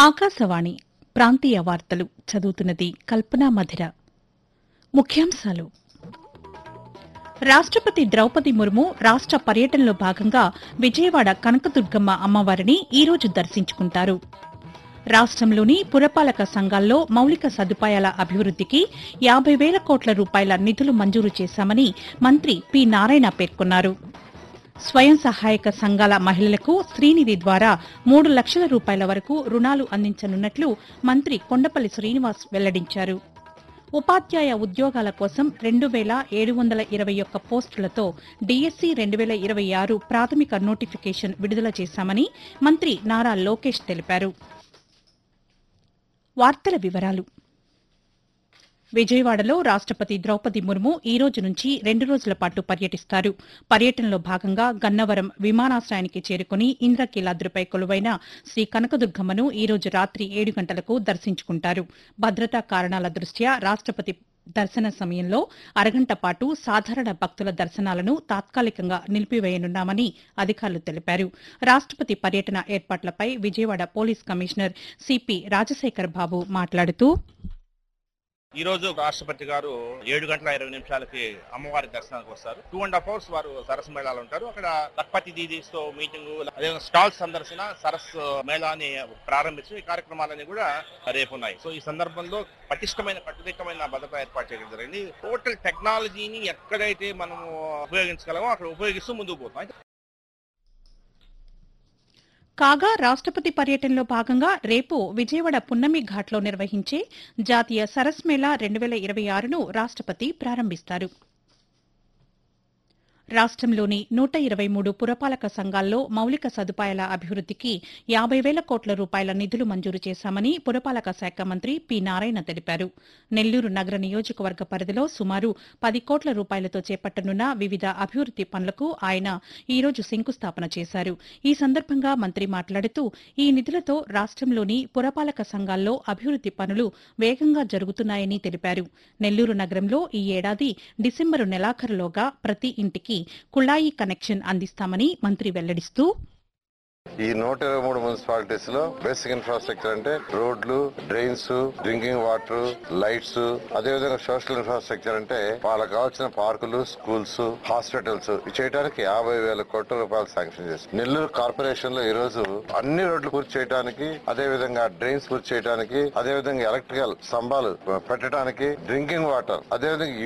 ఆకాశవాణి ప్రాంతీయ వార్తలు చదువుతున్నది కల్పనా మధిర ముఖ్యాంశాలు రాష్టపతి ద్రౌపది ముర్ము రాష్ట పర్యటనలో భాగంగా విజయవాడ కనకదుర్గమ్మ అమ్మవారిని ఈ రోజు దర్శించుకుంటారు రాష్టంలోని పురపాలక సంఘాల్లో మౌలిక సదుపాయాల అభివృద్దికి యాబై వేల కోట్ల రూపాయల నిధులు మంజూరు చేశామని మంత్రి పి నారాయణ పేర్కొన్నారు స్వయం సహాయక సంఘాల మహిళలకు శ్రీనిధి ద్వారా మూడు లక్షల రూపాయల వరకు రుణాలు అందించనున్నట్లు మంత్రి కొండపల్లి శ్రీనివాస్ వెల్లడించారు ఉపాధ్యాయ ఉద్యోగాల కోసం రెండు వేల ఏడు వందల ఇరవై ఒక్క పోస్టులతో డీఎస్సీ రెండు వేల ఇరవై ఆరు ప్రాథమిక నోటిఫికేషన్ విడుదల చేశామని మంత్రి నారా లోకేష్ తెలిపారు వార్తల వివరాలు విజయవాడలో రాష్టపతి ద్రౌపది ముర్ము ఈ రోజు నుంచి రెండు రోజుల పాటు పర్యటిస్తారు పర్యటనలో భాగంగా గన్నవరం విమానాశ్రయానికి చేరుకుని ఇంద్రకీలాద్రిపై కొలువైన శ్రీ కనకదుర్గమ్మను ఈ రోజు రాత్రి ఏడు గంటలకు దర్శించుకుంటారు భద్రతా కారణాల దృష్ట్యా రాష్టపతి దర్శన సమయంలో అరగంట పాటు సాధారణ భక్తుల దర్శనాలను తాత్కాలికంగా నిలిపివేయనున్నామని అధికారులు తెలిపారు రాష్టపతి పర్యటన ఏర్పాట్లపై Vijayawada police commissioner CP Rajasekhar Babu మాట్లాడుతూ ఈ రోజు రాష్ట్రపతి గారు ఏడు గంటల ఇరవై నిమిషాలకి అమ్మవారి దర్శనానికి వస్తారు టూ అండ్ హాఫ్ అవర్స్ వారు సరస్సు మేళాలు ఉంటారు అక్కడ లక్పతి దీదీస్ తో మీటింగ్ అదే స్టాల్ సందర్శన సరస్సు మేళాని ప్రారంభించి ఈ కార్యక్రమాలన్నీ కూడా రేపు ఉన్నాయి సో ఈ సందర్భంలో పటిష్టమైన కట్టుదిట్టమైన భద్రత ఏర్పాటు చేయడం జరిగింది టోటల్ టెక్నాలజీని ఎక్కడైతే మనము ఉపయోగించగలమో అక్కడ ఉపయోగిస్తూ ముందుకు పోతాం కాగా రాష్టపతి పర్యటనలో భాగంగా రేపు విజయవాడ పున్నమి ఘాట్లో నిర్వహించే జాతీయ సరస్ మేళా రెండు వేల ఇరవై ఆరును రాష్టపతి ప్రారంభిస్తారు రాష్టంలోని నూట ఇరవై మూడు పురపాలక సంఘాల్లో మౌలిక సదుపాయాల అభివృద్దికి యాబై వేల కోట్ల రూపాయల నిధులు మంజూరు చేశామని పురపాలక శాఖ మంత్రి పి నారాయణ తెలిపారు నెల్లూరు నగర నియోజకవర్గ పరిధిలో సుమారు పది కోట్ల రూపాయలతో చేపట్టనున్న వివిధ అభివృద్ది పనులకు ఆయన ఈ రోజు శంకుస్థాపన చేశారు ఈ సందర్భంగా మంత్రి మాట్లాడుతూ ఈ నిధులతో రాష్టంలోని పురపాలక సంఘాల్లో అభివృద్ది పనులు వేగంగా జరుగుతున్నాయని తెలిపారు నెల్లూరు నగరంలో ఈ ఏడాది డిసెంబరు నెలాఖరులోగా ప్రతి ఇంటికి కుళాయి కనెక్షన్ అందిస్తామని మంత్రి వెల్లడిస్తూ ఈ నూట ఇరవై మూడు మున్సిపాలిటీస్ లో బేసిక్ ఇన్ఫ్రాస్ట్రక్చర్ అంటే రోడ్లు డ్రైన్స్ డ్రింకింగ్ వాటర్ లైట్స్ అదే విధంగా సోషల్ ఇన్ఫ్రాస్ట్రక్చర్ అంటే వాళ్ళకి కావాల్సిన పార్కులు స్కూల్స్ హాస్పిటల్స్ ఇవి చేయడానికి యాభై వేల కోట్ల రూపాయలు శాంక్షన్ చేశారు నెల్లూరు కార్పొరేషన్ లో ఈ రోజు అన్ని రోడ్లు పూర్తి చేయడానికి అదే విధంగా డ్రైన్స్ పూర్తి చేయడానికి అదే విధంగా ఎలక్ట్రికల్ స్తంభాలు పెట్టడానికి డ్రింకింగ్ వాటర్ అదే విధంగా